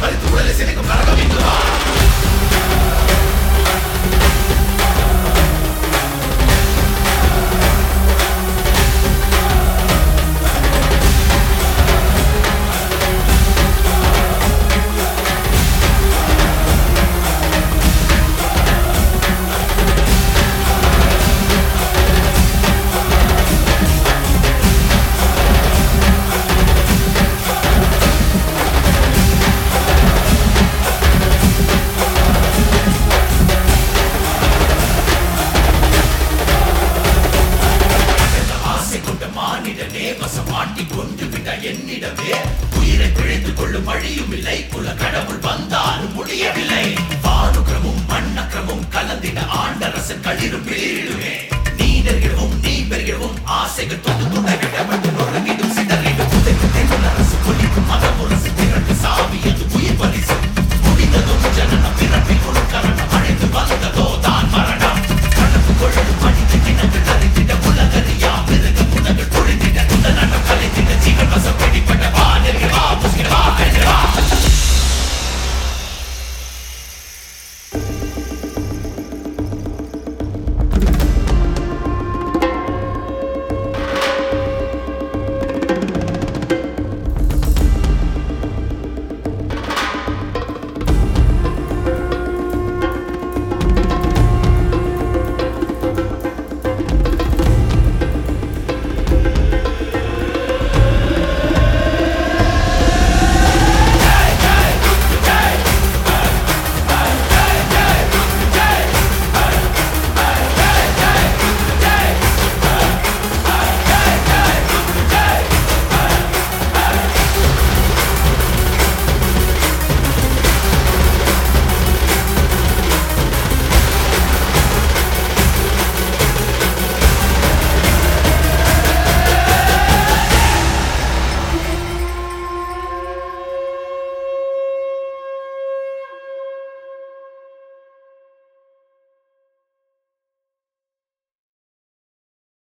மறுத்து உடலை சிதைக்கும் நரகம் இங்குவா ஆசை கொண்ட மானிடனே வசமாட்டி கொண்டு விட்ட என்னிடமே உயிரை பிழைத்துக் கொள்ளும் வழியும் இல்லை குல கடவுள் வந்தாலும் முடியவில்லை வானுக்கிரமும் மண்ணக்கிரமும் கலந்திட ஆண்டரசன் களிரும் வீழுமே நீ நெருகிடவும் நீ பெருகிடவும் ஆசைகள் தொண்டு துண்டை விட